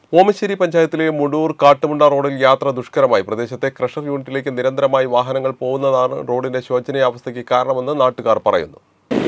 ഓമശ്ശേരി പഞ്ചായത്തിലെ മുടൂർ കാട്ടുമുണ്ട റോഡിൽ യാത്ര ദുഷ്കരമായി പ്രദേശത്തെ ക്രഷർ യൂണിറ്റിലേക്ക് നിരന്തരമായി വാഹനങ്ങൾ പോകുന്നതാണ് റോഡിന്റെ ശോചനീയാവസ്ഥയ്ക്ക് കാരണമെന്ന് നാട്ടുകാർ പറയുന്നു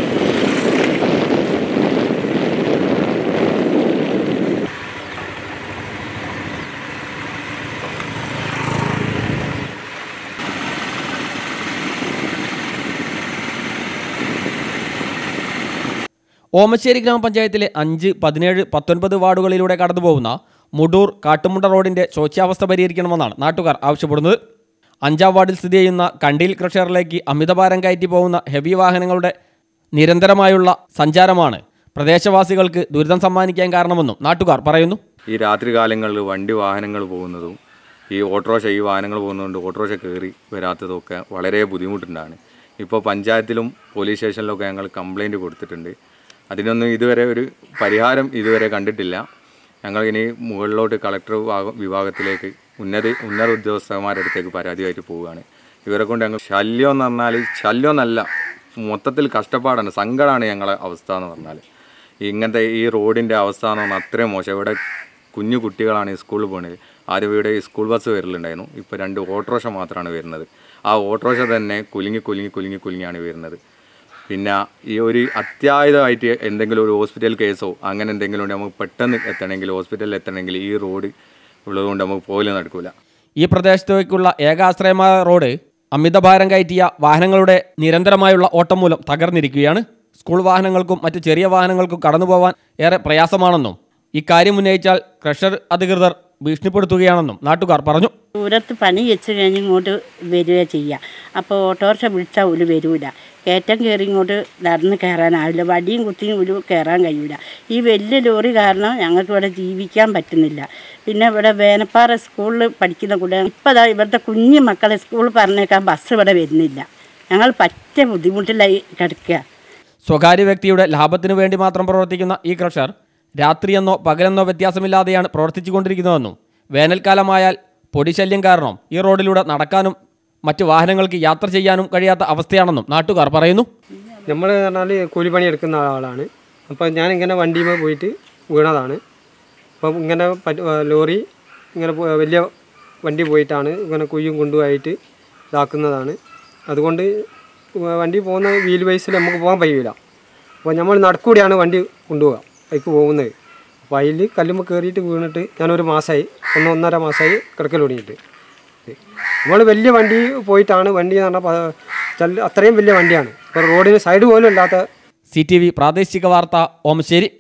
ഓമശ്ശേരി ഗ്രാമപഞ്ചായത്തിലെ അഞ്ച് പതിനേഴ് പത്തൊൻപത് വാർഡുകളിലൂടെ കടന്നുപോകുന്ന മുടൂർ കാട്ടുമുണ്ട റോഡിന്റെ ശോച്യാവസ്ഥ പരിഹരിക്കണമെന്നാണ് നാട്ടുകാർ ആവശ്യപ്പെടുന്നത് അഞ്ചാം വാർഡിൽ സ്ഥിതി ചെയ്യുന്ന കണ്ടീൽ ക്രഷറിലേക്ക് അമിതഭാരം കയറ്റി പോകുന്ന ഹെവി വാഹനങ്ങളുടെ നിരന്തരമായുള്ള സഞ്ചാരമാണ് പ്രദേശവാസികൾക്ക് ദുരിതം സമ്മാനിക്കാൻ കാരണമെന്നും നാട്ടുകാർ പറയുന്നു ഈ രാത്രി കാലങ്ങളിൽ വണ്ടി വാഹനങ്ങൾ പോകുന്നതും ഈ ഓട്ടോറിക്ഷ ഈ വാഹനങ്ങൾ പോകുന്നതുകൊണ്ട് ഓട്ടോറിക്ഷ കയറി വരാത്തതൊക്കെ വളരെ ബുദ്ധിമുട്ടുണ്ടാണ് ഇപ്പോൾ പഞ്ചായത്തിലും പോലീസ് സ്റ്റേഷനിലൊക്കെ ഞങ്ങൾ കംപ്ലൈൻറ്റ് കൊടുത്തിട്ടുണ്ട് അതിനൊന്നും ഇതുവരെ ഒരു പരിഹാരം ഇതുവരെ കണ്ടിട്ടില്ല ഞങ്ങൾ ഇനി മുകളിലോട്ട് കളക്ടർ വിഭാഗം വിഭാഗത്തിലേക്ക് ഉന്നത ഉന്നത ഉദ്യോഗസ്ഥന്മാരുടെ അടുത്തേക്ക് പരാതിയായിട്ട് പോവുകയാണ് ഇവരെ കൊണ്ട് ഞങ്ങൾ ശല്യം എന്ന് പറഞ്ഞാൽ ശല്യം എന്നല്ല മൊത്തത്തിൽ കഷ്ടപ്പാടാണ് സങ്കടമാണ് ഞങ്ങളെ അവസ്ഥ എന്ന് പറഞ്ഞാൽ ഇങ്ങനത്തെ ഈ റോഡിൻ്റെ അവസ്ഥ എന്ന് പറഞ്ഞാൽ അത്രയും മോശം ഇവിടെ കുഞ്ഞു കുട്ടികളാണ് ഈ സ്കൂളിൽ പോകുന്നത് ആദ്യം ഇവിടെ ഈ സ്കൂൾ ബസ് വരലുണ്ടായിരുന്നു ഇപ്പോൾ രണ്ട് ഓട്ടോറിക്ഷ മാത്രമാണ് വരുന്നത് ആ ഓട്ടോറിക്ഷ തന്നെ കുലുങ്ങി കുലുങ്ങി കുലുങ്ങി കുലുങ്ങിയാണ് വരുന്നത് പിന്നെ ഈ ഒരു അത്യാഹിതമായിട്ട് എന്തെങ്കിലും ഒരു ഹോസ്പിറ്റൽ കേസോ അങ്ങനെ എന്തെങ്കിലും ഉണ്ടെങ്കിൽ നമുക്ക് പെട്ടെന്ന് എത്തണമെങ്കിൽ ഹോസ്പിറ്റലിൽ എത്തണമെങ്കിൽ ഈ റോഡ് ഉള്ളതുകൊണ്ട് നമുക്ക് പോലും നടക്കില്ല ഈ പ്രദേശത്തേക്കുള്ള ഏകാശ്രയമായ റോഡ് അമിതഭാരം കയറ്റിയ വാഹനങ്ങളുടെ നിരന്തരമായുള്ള ഓട്ടം മൂലം തകർന്നിരിക്കുകയാണ് സ്കൂൾ വാഹനങ്ങൾക്കും മറ്റ് ചെറിയ വാഹനങ്ങൾക്കും കടന്നുപോകാൻ ഏറെ പ്രയാസമാണെന്നും ഇക്കാര്യം ഉന്നയിച്ചാൽ ക്രഷർ അധികൃതർ ഭീഷണിപ്പെടുത്തുകയാണെന്നും നാട്ടുകാർ പറഞ്ഞു ദൂരത്ത് പണി വെച്ച് കഴിഞ്ഞ് ഇങ്ങോട്ട് വരിക ചെയ്യുക അപ്പോൾ ഓട്ടോറിക്ഷ വിളിച്ചാൽ ഒരു വരൂല കയറ്റം കയറി ഇങ്ങോട്ട് നടന്ന് കയറാനാവില്ല വടിയും കുത്തിയും ഒരു കയറാൻ കഴിയൂല ഈ വലിയ ലോറി കാരണം ഞങ്ങൾക്ക് ഇവിടെ ജീവിക്കാൻ പറ്റുന്നില്ല പിന്നെ ഇവിടെ വേനപ്പാറ സ്കൂളിൽ പഠിക്കുന്ന കുട്ടികൾ ഇപ്പോൾ ദാ ഇവിടുത്തെ കുഞ്ഞു മക്കളെ സ്കൂളിൽ പറഞ്ഞേക്കാൻ ബസ് ഇവിടെ വരുന്നില്ല ഞങ്ങൾ പറ്റ ബുദ്ധിമുട്ടിലായി കിടക്കുക സ്വകാര്യ വ്യക്തിയുടെ ലാഭത്തിനു വേണ്ടി മാത്രം പ്രവർത്തിക്കുന്ന ഈ ക്രഷർ രാത്രിയെന്നോ പകലെന്നോ വ്യത്യാസമില്ലാതെയാണ് പ്രവർത്തിച്ചുകൊണ്ടിരിക്കുന്നതെന്നും വേനൽക്കാലമായാൽ പൊടിശല്യം കാരണം ഈ റോഡിലൂടെ നടക്കാനും മറ്റ് വാഹനങ്ങൾക്ക് യാത്ര ചെയ്യാനും കഴിയാത്ത അവസ്ഥയാണെന്നും നാട്ടുകാർ പറയുന്നു നമ്മൾ പറഞ്ഞാൽ കൂലിപ്പണി എടുക്കുന്ന ആളാണ് അപ്പോൾ ഞാനിങ്ങനെ വണ്ടിയുമ്പോൾ പോയിട്ട് വീണതാണ് അപ്പം ഇങ്ങനെ പറ്റ- ലോറി ഇങ്ങനെ പോ- വലിയ വണ്ടി പോയിട്ടാണ് ഇങ്ങനെ കുയ്യും കൊണ്ടുപോയിട്ട് ഇതാക്കുന്നതാണ് അതുകൊണ്ട് വണ്ടി പോകുന്ന വീൽ ബേസിൽ നമുക്ക് പോകാൻ കഴിയില്ല അപ്പോൾ നമ്മൾ നടക്കൂടിയാണ് വണ്ടി കൊണ്ടുപോകുക ബൈക്ക് പോകുന്നത് അപ്പോൾ അതിൽ കല്ലുമ്പോൾ കയറിയിട്ട് വീണിട്ട് ഞാനൊരു മാസമായി ഒന്ന് ഒന്നര മാസമായി കിടക്കൽ തുടങ്ങിയിട്ട് നമ്മൾ വലിയ വണ്ടി പോയിട്ടാണ് വണ്ടി എന്ന് പറഞ്ഞാൽ പ- ചല്ല- അത്രയും വലിയ വണ്ടിയാണ് ഇപ്പോൾ റോഡിന് സൈഡ് പോലും ഇല്ലാത്ത സി ടി വി പ്രാദേശിക വാർത്ത ഓമശ്ശേരി